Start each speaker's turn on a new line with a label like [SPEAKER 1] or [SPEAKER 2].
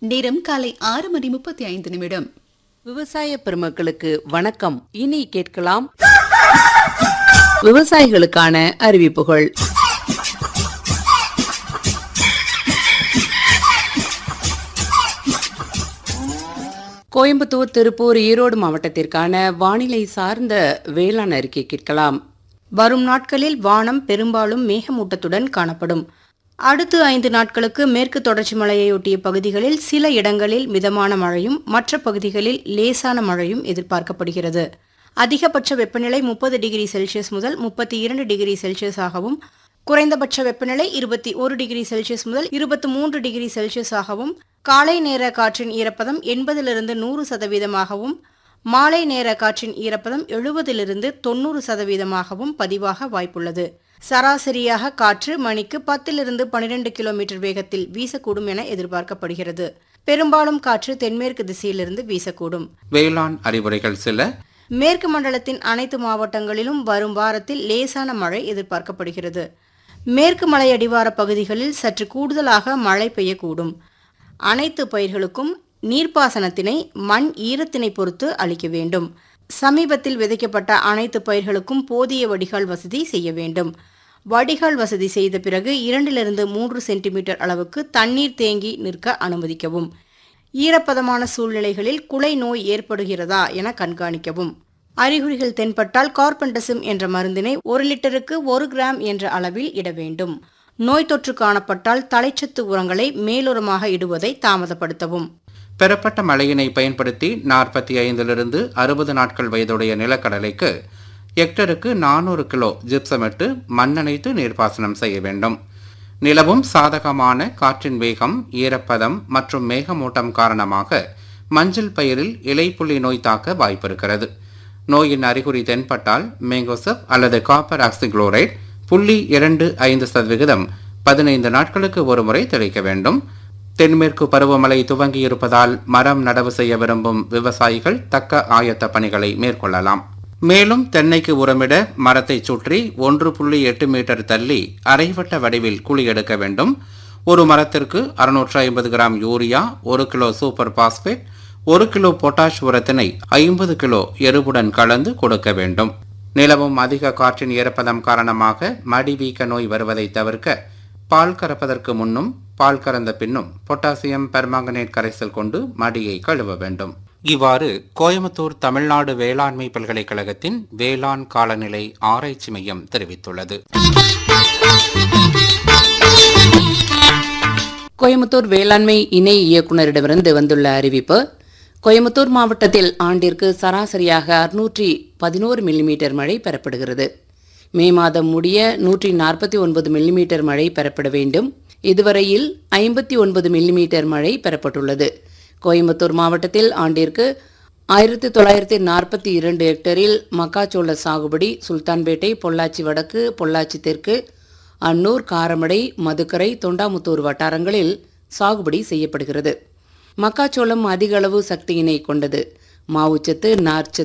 [SPEAKER 1] நேரம் காலை ஆறு மணி முப்பத்தி ஐந்து நிமிடம்
[SPEAKER 2] விவசாய பெருமக்களுக்கு வணக்கம் இனி கேட்கலாம் விவசாயிகளுக்கான அறிவிப்புகள் கோயம்புத்தூர் திருப்பூர் ஈரோடு மாவட்டத்திற்கான வானிலை சார்ந்த வேளாண் அறிக்கை கேட்கலாம்
[SPEAKER 3] வரும் நாட்களில் வானம் பெரும்பாலும் மேகமூட்டத்துடன் காணப்படும் அடுத்து ஐந்து நாட்களுக்கு மேற்கு தொடர்ச்சி மலையையொட்டிய பகுதிகளில் சில இடங்களில் மிதமான மழையும் மற்ற பகுதிகளில் லேசான மழையும் எதிர்பார்க்கப்படுகிறது அதிகபட்ச வெப்பநிலை முப்பது டிகிரி செல்சியஸ் முதல் முப்பத்தி இரண்டு டிகிரி செல்சியஸ் ஆகவும் குறைந்தபட்ச வெப்பநிலை இருபத்தி ஒரு டிகிரி செல்சியஸ் முதல் இருபத்தி மூன்று டிகிரி செல்சியஸ் ஆகவும் காலை நேர காற்றின் ஈரப்பதம் எண்பதிலிருந்து நூறு சதவீதமாகவும் மாலை நேர காற்றின் ஈரப்பதம் எழுபதிலிருந்து தொண்ணூறு சதவீதமாகவும் பதிவாக வாய்ப்புள்ளது சராசரியாக காற்று மணிக்கு பத்திலிருந்து பனிரெண்டு கிலோமீட்டர் வேகத்தில் வீசக்கூடும் என எதிர்பார்க்கப்படுகிறது பெரும்பாலும் காற்று தென்மேற்கு திசையிலிருந்து வீசக்கூடும்
[SPEAKER 4] வேளாண் அறிவுரைகள் சில
[SPEAKER 3] மேற்கு மண்டலத்தின் அனைத்து மாவட்டங்களிலும் வரும் வாரத்தில் லேசான மழை எதிர்பார்க்கப்படுகிறது மேற்கு மலை அடிவார பகுதிகளில் சற்று கூடுதலாக மழை பெய்யக்கூடும் அனைத்து பயிர்களுக்கும் நீர்ப்பாசனத்தினை மண் ஈரத்தினை பொறுத்து அளிக்க வேண்டும் சமீபத்தில் விதைக்கப்பட்ட அனைத்து பயிர்களுக்கும் போதிய வடிகால் வசதி செய்ய வேண்டும் வடிகால் வசதி செய்த பிறகு இரண்டிலிருந்து மூன்று சென்டிமீட்டர் அளவுக்கு தண்ணீர் தேங்கி நிற்க அனுமதிக்கவும் ஈரப்பதமான சூழ்நிலைகளில் குலை நோய் ஏற்படுகிறதா என கண்காணிக்கவும் அறிகுறிகள் தென்பட்டால் கார்பன்டசிம் என்ற மருந்தினை ஒரு லிட்டருக்கு ஒரு கிராம் என்ற அளவில் இட வேண்டும் நோய் தொற்று காணப்பட்டால் தலைச்சத்து உரங்களை மேலுரமாக இடுவதை தாமதப்படுத்தவும்
[SPEAKER 4] பெறப்பட்ட மழையினை பயன்படுத்தி நாற்பத்தி ஐந்திலிருந்து அறுபது நாட்கள் வயதுடைய நிலக்கடலைக்கு ஹெக்டருக்கு நானூறு கிலோ ஜிப்சமிட்டு மண்ணணைத்து நீர்ப்பாசனம் செய்ய வேண்டும் நிலவும் சாதகமான காற்றின் வேகம் ஈரப்பதம் மற்றும் மேகமூட்டம் காரணமாக மஞ்சள் பயிரில் இலைப்புள்ளி நோய் தாக்க வாய்ப்பிருக்கிறது நோயின் அறிகுறி தென்பட்டால் மேங்கோசப் அல்லது காப்பர் ஆக்சிக்ளோரைட் புள்ளி இரண்டு ஐந்து சதவிகிதம் பதினைந்து நாட்களுக்கு ஒருமுறை தெளிக்க வேண்டும் தென்மேற்கு பருவமழை துவங்கி இருப்பதால் மரம் நடவு செய்ய விரும்பும் விவசாயிகள் தக்க ஆயத்த பணிகளை மேற்கொள்ளலாம் மேலும் தென்னைக்கு உரமிட மரத்தை சுற்றி ஒன்று புள்ளி எட்டு மீட்டர் தள்ளி அரைவட்ட வடிவில் குழி எடுக்க வேண்டும் ஒரு மரத்திற்கு அறுநூற்று ஐம்பது கிராம் யூரியா ஒரு கிலோ சூப்பர் பாஸ்பேட் ஒரு கிலோ பொட்டாஷ் உரத்தினை ஐம்பது கிலோ எருவுடன் கலந்து கொடுக்க வேண்டும் நிலவும் அதிக காற்றின் ஈரப்பதம் காரணமாக மடி வீக்க நோய் வருவதை தவிர்க்க பால் கறப்பதற்கு முன்னும் பால் கறந்த பின்னும் பொட்டாசியம் பெர்மாங்கனேட் கரைசல் கொண்டு மடியை கழுவ வேண்டும் இவ்வாறு கோயம்புத்தூர் தமிழ்நாடு வேளாண்மை பல்கலைக்கழகத்தின் வேளாண் காலநிலை ஆராய்ச்சி மையம் தெரிவித்துள்ளது
[SPEAKER 2] கோயம்புத்தூர் வேளாண்மை இணை இயக்குநரிடமிருந்து வந்துள்ள அறிவிப்பு கோயம்புத்தூர் மாவட்டத்தில் ஆண்டிற்கு சராசரியாக அறுநூற்றி பதினோரு மில்லிமீட்டர் மழை பெறப்படுகிறது மே மாதம் முடிய நூற்றி நாற்பத்தி ஒன்பது மில்லிமீட்டர் மழை பெறப்பட வேண்டும் இதுவரையில் ஐம்பத்தி ஒன்பது மில்லிமீட்டர் மழை பெறப்பட்டுள்ளது கோயம்புத்தூர் மாவட்டத்தில் ஆண்டிற்கு ஆயிரத்தி தொள்ளாயிரத்தி நாற்பத்தி இரண்டு ஹெக்டரில் மக்காச்சோள சாகுபடி சுல்தான்பேட்டை பொள்ளாச்சி வடக்கு பொள்ளாச்சி தெற்கு அன்னூர் காரமடை மதுக்கரை தொண்டாமுத்தூர் வட்டாரங்களில் சாகுபடி செய்யப்படுகிறது மக்காச்சோளம் அதிக அளவு சக்தியினை கொண்டது மாவுச்சத்து நார்ச்சத்து